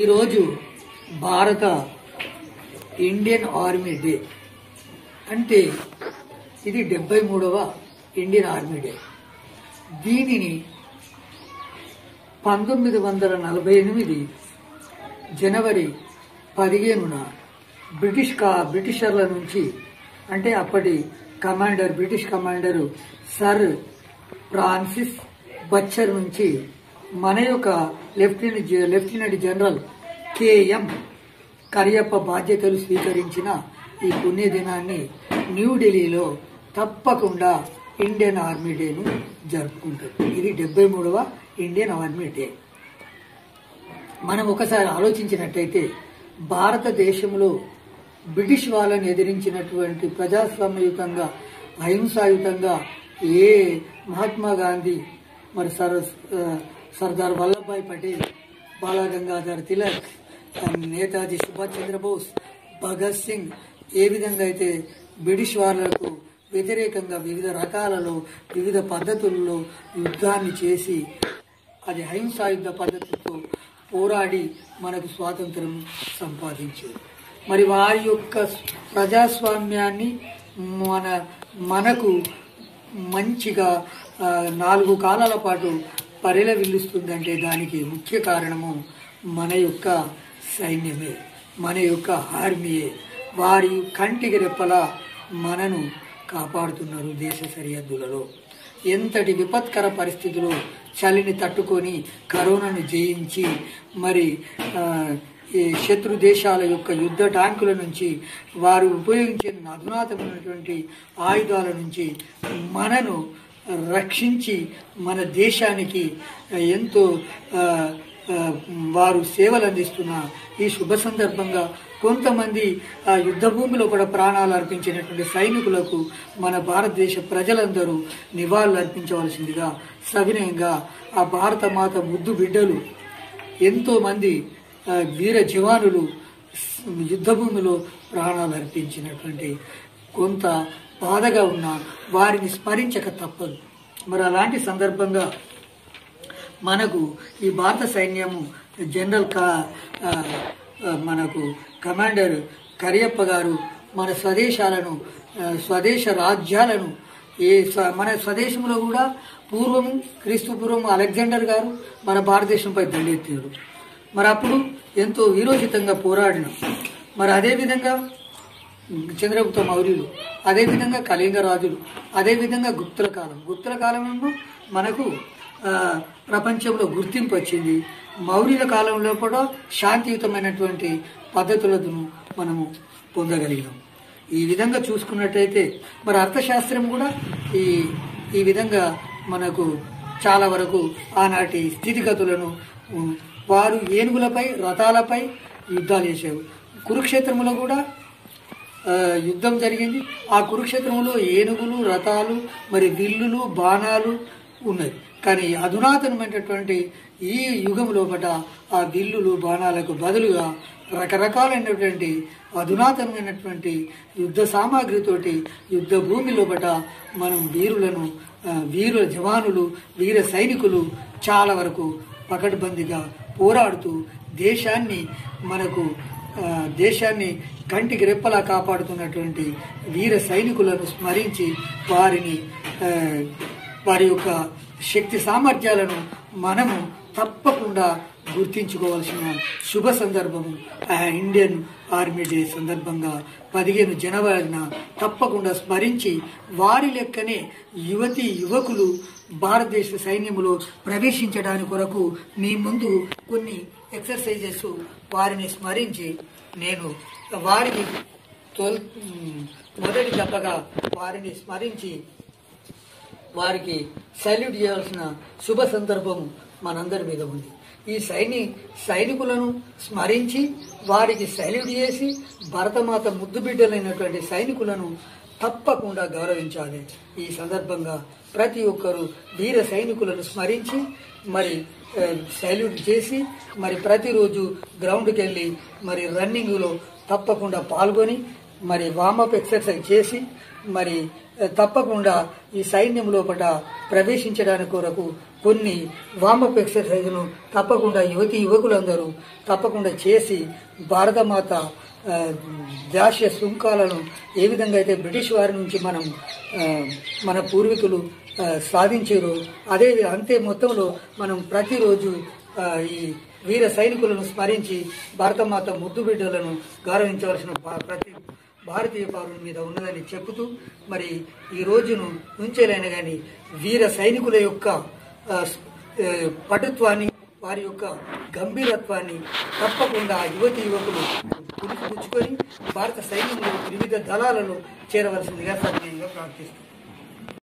ఈరోజు భారత Indian army day అంటే ఇది డెబ్బై మూడవ ఇండియన్ ఆర్మీ డే దీనిని పంతొమ్మిది వందల నలభై ఎనిమిది జనవరి పదిహేనున బ్రిటిష్ కా బ్రిటిషర్ల నుంచి అంటే అప్పటి commander British commander sir Francis Bucher నుంచి మన యొక్క లెఫ్టినెంట్ జ- లెఫ్టినెంట్ జనరల్ కేఎం కరియప్ప బాధ్యతలు స్వీకరించిన ఈ పుణ్య దినాన్ని న్యూఢిల్లీలో తప్పకుండా ఇండియన్ ఆర్మీ డేను జరుపుకుంటారు ఇది డెబ్బై మూడవ ఇండియన్ ఆర్మీ డే మనం ఒకసారి ఆలోచించినట్టయితే భారతదేశంలో బ్రిటిష్ వాళ్ళని ఎదిరించినటువంటి ప్రజాస్వామ్యయుతంగా అహింసాయుతంగా ఏ మహాత్మా గాంధీ మరి సర్ ఆ, సర్దార్ వల్లభాయ్ పటేల్ బాలగంగాధర్ తిలక్ ఆ, నేతాజీ సుభాష్ చంద్రబోస్ భగత్ సింగ్ ఏ విధంగా అయితే బ్రిటిష్ వాళ్ళకు వ్యతిరేకంగా వివిధ రకాలలో వివిధ పద్ధతుల్లో యుద్ధాన్ని చేసి అది అహింసాయుద్ధ పద్ధతితో పోరాడి మనకు స్వాతంత్రం సంపాదించారు మరి వారి యొక్క ప్రజాస్వామ్యాన్ని మన మనకు మంచిగా ఆ, నాలుగు కాలాల పాటు పరిలవిల్లుస్తుందంటే దానికి ముఖ్య కారణము మన యొక్క సైన్యమే మన యొక్క ఆర్మీయే వారి కంటికి రెప్పలా మనను కాపాడుతున్నారు దేశ సరిహద్దులలో ఎంతటి విపత్కర పరిస్థితులు చలిని తట్టుకొని కరోనాను జయించి మరి ఆ, ఈ శత్రు దేశాల యొక్క యుద్ధ ట్యాంకుల నుంచి వారు ఉపయోగించిన అధునాతమైనటువంటి ఆయుధాల నుంచి మనను రక్షించి మన దేశానికి ఎంతో ఆ, ఆ, వారు సేవలు అందిస్తున్న ఈ శుభ సందర్భంగా కొంతమంది ఆ యుద్ధ భూమిలో కూడా ప్రాణాలు అర్పించినటువంటి సైనికులకు మన భారతదేశ ప్రజలందరూ నివాళులు అర్పించవలసిందిగా సవినయంగా ఆ భారత మాత ముద్దు బిడ్డలు ఎంతో మంది ఆ, వీర జవానులు స్- యుద్ధ భూమిలో ప్రాణాలు అర్పించినటువంటి కొంత బాధగా ఉన్న వారిని స్మరించక తప్పదు మరి అలాంటి సందర్భంగా మనకు ఈ భారత సైన్యము జనరల్ కా ఆ, ఆ, మనకు కమాండర్ కరియప్ప గారు మన స్వదేశాలను ఆ, స్వదేశ రాజ్యాలను ఏ స్వ- మన స్వదేశంలో కూడా పూర్వము క్రీస్తు పూర్వం అలెగ్జాండర్ గారు మన భారతదేశంపై దండెత్తారు మరి అప్పుడు ఎంతో వీరోచితంగా పోరాడిన మరి అదేవిధంగా చంద్రగుప్త మౌర్యులు అదేవిధంగా కళింగ రాజులు అదేవిధంగా గుప్తుల కాలం గుప్తుల కాలంలో మనకు ఆ, ప్రపంచంలో గుర్తింపు వచ్చింది మౌర్యుల కాలంలో కూడా శాంతియుతమైనటువంటి పద్ధతులను మనము పొందగలిగినాం ఈ విధంగా చూసుకున్నట్టయితే మరి అర్థశాస్త్రం కూడా ఈ ఈ విధంగా మనకు చాలా వరకు ఆనాటి స్థితిగతులను ఉమ్, వారు ఏనుగులపై రథాలపై యుద్ధాలు చేసేవారు కురుక్షేత్రంలో కూడా ఆ, యుద్ధం జరిగింది ఆ కురుక్షేత్రంలో ఏనుగులు రథాలు మరి విల్లులు బాణాలు ఉన్నాయి కానీ అధునాతనమైనటువంటి ఈ యుగం లోపల ఆ విల్లులు బాణాలకు బదులుగా రకరకాలైనటువంటి అధునాతనమైనటువంటి యుద్ధ సామాగ్రితోటి యుద్ధ భూమి లోపల మనం వీరులను ఆ, వీర జవానులు వీర సైనికులు చాలా వరకు పకడ్బందీగా పోరాడుతూ దేశాన్ని మనకు ఆ, దేశాన్ని కంటికి రెప్పలా కాపాడుతున్నటువంటి వీర సైనికులను స్మరించి వారిని ఆ, వారి యొక్క శక్తి సామర్థ్యాలను మనము తప్పకుండా గుర్తించుకోవాల్సిన శుభ సందర్భము ఆ ఇండియన్ ఆర్మీ డే సందర్భంగా పదిహేను జనవరిన తప్పకుండా స్మరించి వారి లెక్కనే యువతి యువకులు భారతదేశ సైన్యములో ప్రవేశించడానికి కొరకు మీ ముందు కొన్ని ఎక్సర్సైజెస్ వారిని స్మరించి నేను వారికి తొల్ మొదటి దెబ్బగా వారిని స్మరించి వారికి సల్యూట్ చేయాల్సిన శుభ సందర్భం మనందరి మీద ఉంది ఈ సైని సైనికులను స్మరించి వారికి సల్యూట్ చేసి భరతమాత ముద్దు బిడ్డలైనటువంటి సైనికులను తప్పకుండా గౌరవించాలి ఈ సందర్భంగా ప్రతి ఒక్కరూ వీర సైనికులను స్మరించి మరి ఆ, సల్యూట్ చేసి మరి ప్రతిరోజు గ్రౌండ్కి వెళ్ళి మరి రన్నింగ్లో తప్పకుండా పాల్గొని మరి వామప్ ఎక్సర్సైజ్ చేసి మరి ఆ, తప్పకుండా ఈ సైన్యం లోపల ప్రవేశించడానికి కొరకు కొన్ని వామప్ ఎక్సర్సైజ్ను తప్పకుండా యువతి యువకులందరూ తప్పకుండా చేసి భారతమాత ఆ, దాస్య సుంకాలను ఏ విధంగా అయితే బ్రిటిష్ వారి నుంచి మనం ఆ, మన పూర్వీకులు ఆ, సాధించారో అదే అంతే మొత్తంలో మనం ప్రతిరోజు ఆ, ఈ వీర సైనికులను స్మరించి భారతమాత ముద్దు బిడ్డలను గౌరవించవలసిన బా- ప్రతి భారతీయ పౌరుల మీద ఉన్నదని చెబుతూ మరి ఈ రోజును నుంచేలైనా కానీ వీర సైనికుల యొక్క ఆ, స్- ఆ, పటుత్వాన్ని వారి యొక్క గంభీరత్వాన్ని తప్పకుండా యువతి యువకులు పుచ్చుకొని భారత సైన్యంలో వివిధ దళాలలో చేరవలసిందిగా సత్యంగా ప్రార్థిస్తున్నాను